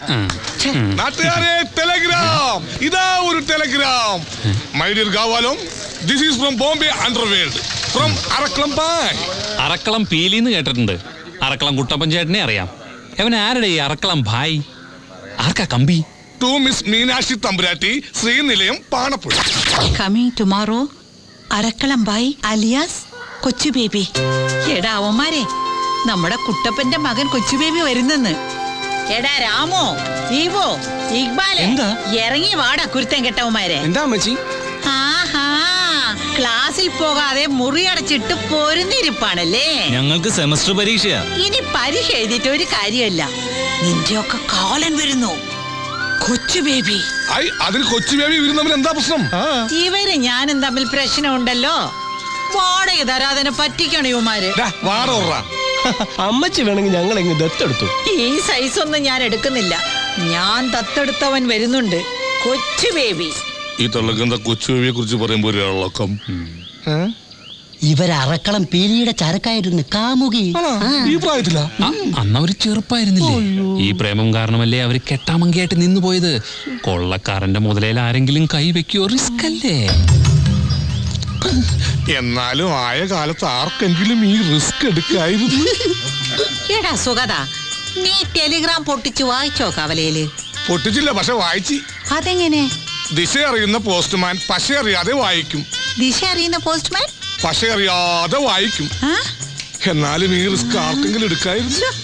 നാട്ടുകാരെ ടെലഗ്രാം ഇതാ ഒരു ടെലഗ്രാം മൈ ഡിയർ ഗാവാലം this is from Bombay underworld from Arakkalam Bhai Arakkalam പീലിന്ന് കേട്ടിട്ടുണ്ട് അറക്കളം കുട്ടപ്പൻ ചേട്ടനെ അറിയാം അവൻ ആരുടെ ഈ അറക്കളം ഭായ് ആർക്കാ കമ്പി to miss Meenakshi Thampuratti Srinilayam Panappuzha coming tomorrow Arakkalambhai alias Kochu baby എടാ അവന്മാരെ നമ്മുടെ കുട്ടപ്പന്റെ മകൻ കൊച്ചു ബേബി വരുന്നെന്ന് എടാ രാമോ ദീപോ ഇക്ബാലെ എന്താ? ഇറങ്ങി വാടാ കുരുത്തൻ കെട്ടവന്മാരെ എന്താ അമ്മച്ചി ആഹാ ക്ലാസ്സിൽ പോകാതെ മുറി അടച്ചിട്ട് പൊരുന്നിരിപ്പാണല്ലേ ഞങ്ങൾക്ക് സെമസ്റ്റർ പരീക്ഷയാ ഇനി പരീക്ഷ എഴുതിയിട്ട് ഒരു കാര്യമല്ല നിന്റെയൊക്കെ കാലൻ വരുന്നു കൊച്ചു ബേബി ഐ അതിന് കൊച്ചു ബേബി ഇവരും തമ്മിൽ എന്താ പ്രശ്നം ഇവര് ഞാനും തമ്മിൽ പ്രശ്നമുണ്ടല്ലോ വാടക തരാതിനെ പറ്റിക്കണം ഇവന്മാര് ഡാ, വാട ഉറ അമ്മച്ചി വേണമെങ്കിൽ ഞങ്ങൾ എങ്ങ് ദത്തെടുത്തു ഈ സൈസ് ഒന്നും ഞാൻ എടുക്കുന്നില്ല ഞാൻ തത്തെടുത്തവൻ വരുന്നുണ്ട് കൊച്ചു ബേബി ഈ തള്ളക്കെന്താ കൊച്ചു ബേബിയെ കുറിച്ച് പറയുമ്പോ ഒരു ഇളക്കം ഇവരറക്കളം പീലിയുടെ ചരക്കായിരുന്നു കാമുകി ആ. ഈ പ്രായത്തിലാ ആ, അന്ന് അവര് ചെറുപ്പായിരുന്നില്ലേ ഈ പ്രേമം കാരണമല്ലേ അവര് കെട്ടാമങ്കിയായിട്ട് നിന്നു പോയത് കൊള്ളക്കാരന്റെ മുതലയിൽ ആരെങ്കിലും കൈ വെക്കോ റിസ്ക് അല്ലേ എന്നാലും ആയ കാലത്ത് ആർക്കെങ്കിലും ഈ റിസ്ക് എടുക്കായിരുന്നു എടാ സുഗത നീ ടെലിഗ്രാം പൊട്ടിച്ചു വായിച്ചോ കവലയില് പൊട്ടിച്ചില്ല പക്ഷെ വായിച്ചു അതെങ്ങനെ ദിശ അറിയുന്ന പോസ്റ്റ്മാൻ പശ അറിയാതെ വായിക്കും ദിശ അറിയുന്ന പോസ്റ്റ്മാൻ പശ അറിയാതെ വായിക്കും ആ? എന്നാലും ഈ റിസ്ക് ആർക്കെങ്കിലും എടുക്കായിരുന്നു